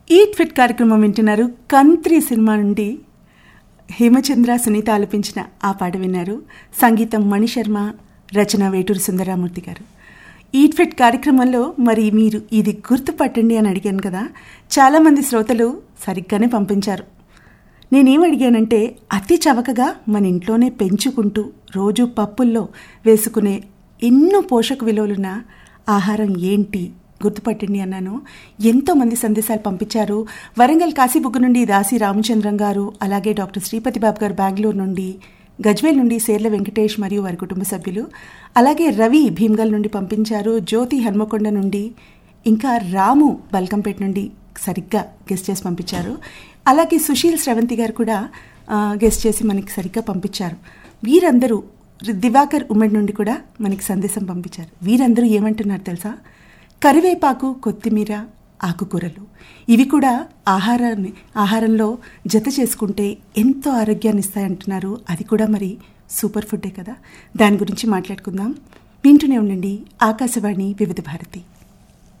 eat fit కార్యక్రమం వింటున్నారు కంత్రి cinema నుండి హేమచంద్ర సునీత ఆలపించిన ఆ పాట విన్నారు సంగీతం మణిశర్మ రచన వేటూరి సుందరామూర్తి గారు ఈట్ ఫిట్ కార్యక్రమంలో మరి మీరు ఇది గుర్తుపట్టండి అని అడిగాను కదా చాలామంది శ్రోతలు సరిగ్గానే పంపించారు నేనేం అడిగానంటే అతి చవకగా మన ఇంట్లోనే పెంచుకుంటూ రోజు పప్పుల్లో వేసుకునే ఎన్నో పోషక విలువలున్న ఆహారం ఏంటి గుర్తుపట్టండి అన్నాను ఎంతోమంది సందేశాలు పంపించారు వరంగల్ కాశీబుగ్గు నుండి దాసి రామచంద్రం గారు అలాగే డాక్టర్ శ్రీపతి బాబు గారు బెంగళూరు నుండి గజ్వేల్ నుండి సేర్ల వెంకటేష్ మరియు వారి కుటుంబ సభ్యులు అలాగే రవి భీమ్గల్ నుండి పంపించారు జ్యోతి హన్మకొండ నుండి ఇంకా రాము బల్కంపేట నుండి సరిగ్గా గెస్ట్ చేసి పంపించారు అలాగే సుశీల్ శ్రవంతి గారు కూడా గెస్ట్ చేసి మనకి సరిగ్గా పంపించారు వీరందరూ దివాకర్ ఉమ్మడి నుండి కూడా మనకి సందేశం పంపించారు వీరందరూ ఏమంటున్నారు తెలుసా కరివేపాకు కొత్తిమీర ఆకుకూరలు ఇవి కూడా ఆహారాన్ని ఆహారంలో జత చేసుకుంటే ఎంతో ఆరోగ్యాన్ని ఇస్తాయంటున్నారు అది కూడా మరి సూపర్ ఫుడ్డే కదా దాని గురించి మాట్లాడుకుందాం వింటూనే ఉండండి ఆకాశవాణి వివిధ భారతి